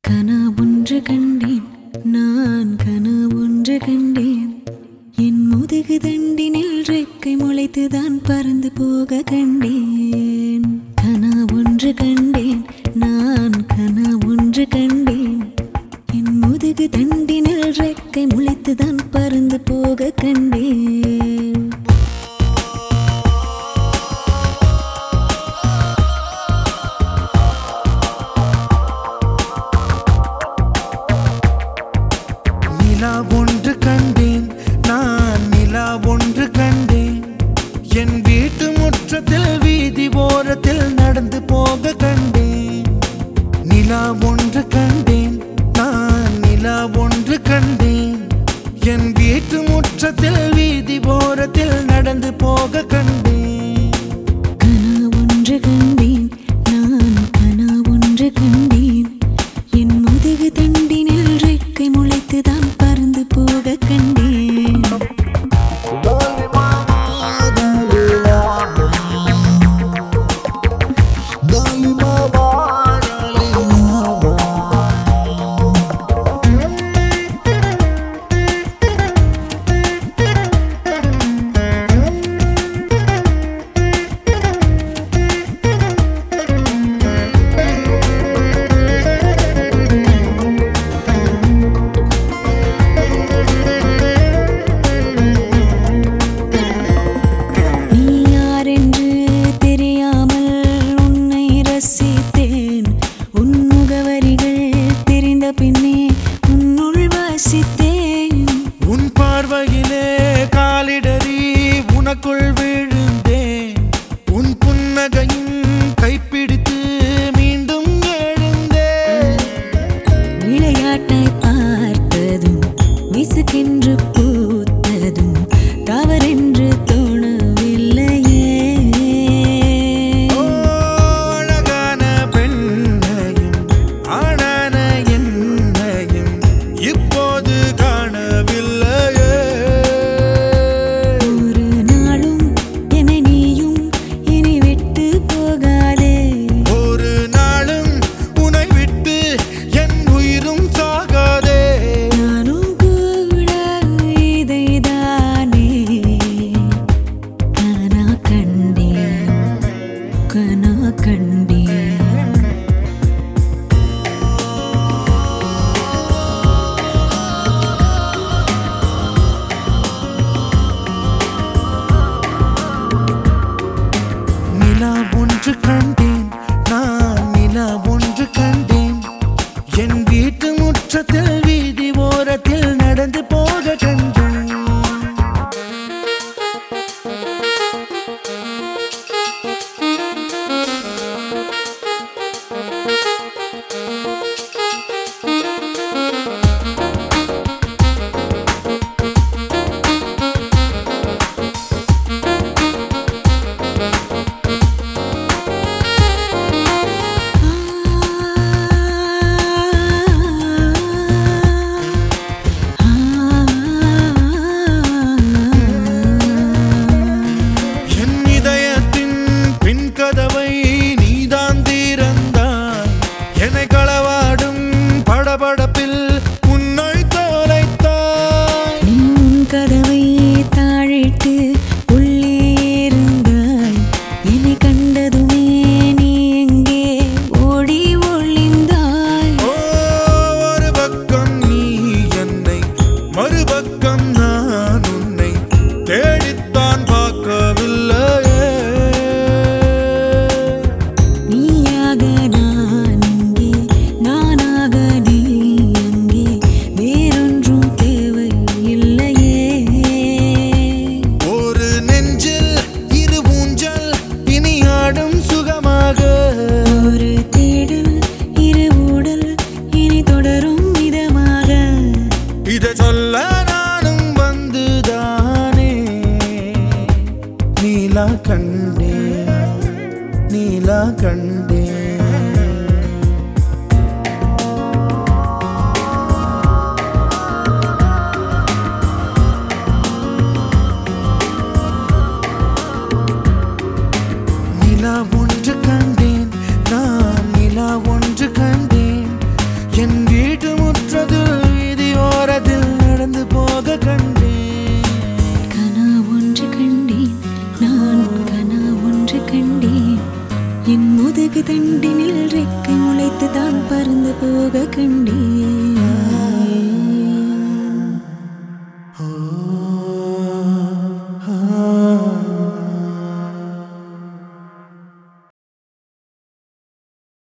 கனா ஒன்று கண்டேன் நான் கனா ஒன்று கண்டேன் என் முதுகு தண்டினில் ரெக்கை முளைத்துதான் பறந்து போக கண்டேன் கனா ஒன்று கண்டேன் நான் கனா ஒன்று கண்டேன் என் முதுகு தண்டினில் ரெக்கை முளைத்துதான் பறந்து போக கண்டேன் நிலா ஒன்று கண்டேன் நான் நிலா ஒன்று கண்டேன் என் வீட்டு முற்றத்தில் வீதி ஓரத்தில் நடந்து போக கண்டேன் நிலா ஒன்று கண்டேன் நான் நிலா ஒன்று கண்டேன் என் வீட்டு முற்றத்தில் வீதி ஓரத்தில் நடந்து போக கண்டேன் கனா ஒன்று கண்டேன் நான் கனா ஒன்று கண்டேன் என் முதுகு தண்டினில் ரெக்கை முளைத்துதான் பறந்து போக கண்டேன் நீ யாரென்று தெரியாமல் உன்னை ரசித்தேன் உன் முகவரிகள் தெரிந்த பின்னே உன்னுள் வாசித்தேன் உன் பார்வையிலே காலிடறி உனக்குள் விழுந்தேன் உன் புன்னகையின் கைப்பிடித்து மீண்டும் எழுந்தேன் விளையாட்டாய் பார்த்ததும் விசுக்கென்று பூத்ததும் தவறென்று தோணவில்லையே ஓ, அழகான பெண்ணையும் ஆனான என்னையும் இப்போது காணவில்லையே ஒரு நாளும் என்னை நீயும் இனி விட்டு போகாதே ஒரு நாளும் உன்னை விட்டு என் உயிரும் சாகாதே நானும் கூட இதைதானே கனா கண்டேன் கனா கண்டேன் நிலா ஒன்று கண்டேன் நான் நிலா ஒன்று கண்டேன் என் வீட்டு முற்றத்தில் வீதி ஓரத்தில் நடந்து போக கண்டேன் என் இதயத்தின் பின் கதவை நீதான் தீரந்தாய் என்னை களவாடும் படபடப்பில் உன்னை தொலைத்தாய் நீ உன் கதவை தாழிட்டு உள்ளே இருந்தாய் என்னை கண்டதுமே நீ எங்கே ஓடி ஒளிந்தாய் ஓ, ஒரு பக்கம் நீ என்னை மறுபக்கம் நான் உன்னை தேடித்தான் பார்க்கவில்லையே நீயாக நான் இங்கே நானாக போக கண்டேன்